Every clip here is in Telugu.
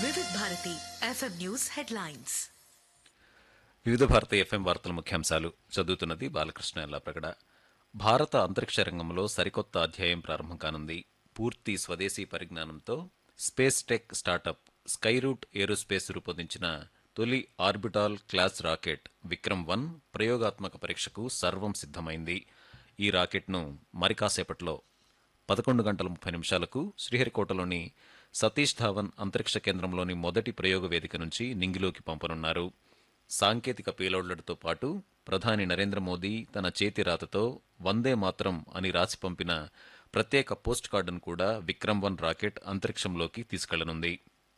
వివిధ భారతి ఎఫ్ఎం న్యూస్ హెడ్లైన్స్ వివిధ భారత ఎఫ్ఎం వార్తల ముఖ్యాంశాలు చదువుతున్నది బాలకృష్ణ ఎల్లాప్రగడ భారత అంతరిక్ష రంగంలో సరికొత్త అధ్యాయం ప్రారంభం కానుంది పూర్తి స్వదేశీ పరిజ్ఞానంతో space tech startup Skyroot aerospace రూపొందించిన తొలి orbital class rocket Vikram one ప్రయోగాత్మక పరీక్షకు సర్వం సిద్ధమైంది ఈ రాకెట్ను మరి కాసేపట్లో పదకొండు గంటల ముప్పై నిమిషాలకు శ్రీహరికోటలోని సతీష్ ధావన్ అంతరిక్ష కేంద్రంలోని మొదటి ప్రయోగ వేదిక నుంచి నింగిలోకి పంపనున్నారు సాంకేతిక పేలోడ్లతో పాటు ప్రధాని నరేంద్ర మోదీ తన చేతి రాతతో వందే మాత్రం అని రాసి పంపిన ప్రత్యేక పోస్ట్ కార్డును కూడా విక్రమ్ వన్ రాకెట్ అంతరిక్షంలోకి తీసుకెళ్లనుంది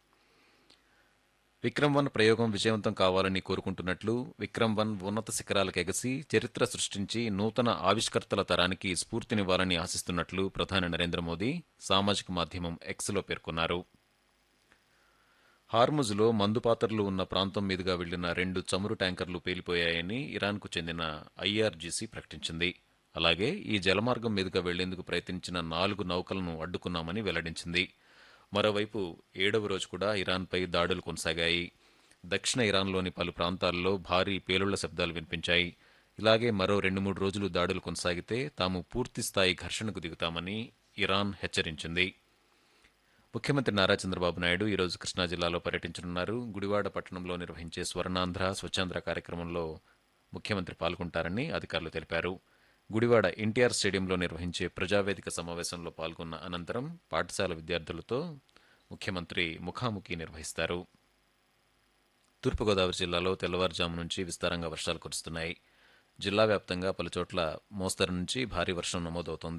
విక్రమ్ వన్ ప్రయోగం విజయవంతం కావాలని కోరుకుంటున్నట్లు విక్రమ్ వన్ ఉన్నత శిఖరాలకు ఎగసి చరిత్ర సృష్టించి నూతన ఆవిష్కర్తల తరానికి స్ఫూర్తినివ్వాలని ఆశిస్తున్నట్లు ప్రధాని నరేంద్ర మోదీ సామాజిక మాధ్యమం ఎక్స్లో పేర్కొన్నారు హార్ముజ్లో మందుపాత్రలు ఉన్న ప్రాంతం మీదుగా వెళ్లిన రెండు చమురు ట్యాంకర్లు పేలిపోయాయని ఇరాన్కు చెందిన ఐఆర్జీసీ ప్రకటించింది అలాగే ఈ జలమార్గం మీదుగా వెళ్లేందుకు ప్రయత్నించిన నాలుగు నౌకలను అడ్డుకున్నామని వెల్లడించింది మరోవైపు ఏడవ రోజు కూడా ఇరాన్పై దాడులు కొనసాగాయి దక్షిణ ఇరాన్లోని పలు ప్రాంతాల్లో భారీ పేలుళ్ల శబ్దాలు వినిపించాయి ఇలాగే మరో రెండు మూడు రోజులు దాడులు కొనసాగితే తాము పూర్తిస్థాయి ఘర్షణకు దిగుతామని ఇరాన్ హెచ్చరించింది ముఖ్యమంత్రి నారా చంద్రబాబు నాయుడు ఈరోజు కృష్ణా జిల్లాలో పర్యటించనున్నారు గుడివాడ పట్టణంలో నిర్వహించే స్వర్ణాంధ్ర స్వచ్ఛాంధ్ర కార్యక్రమంలో ముఖ్యమంత్రి పాల్గొంటారని అధికారులు తెలిపారు గుడివాడ ఎన్టీఆర్ స్టేడియంలో నిర్వహించే ప్రజావేదిక సమావేశంలో పాల్గొన్న అనంతరం పాఠశాల విద్యార్థులతో ముఖ్యమంత్రి ముఖాముఖి నిర్వహిస్తారు తూర్పుగోదావరి జిల్లాలో తెల్లవారుజాము నుంచి విస్తారంగా వర్షాలు కురుస్తున్నాయి జిల్లా వ్యాప్తంగా పలుచోట్ల మోస్తరు నుంచి భారీ వర్షం నమోదవుతోంది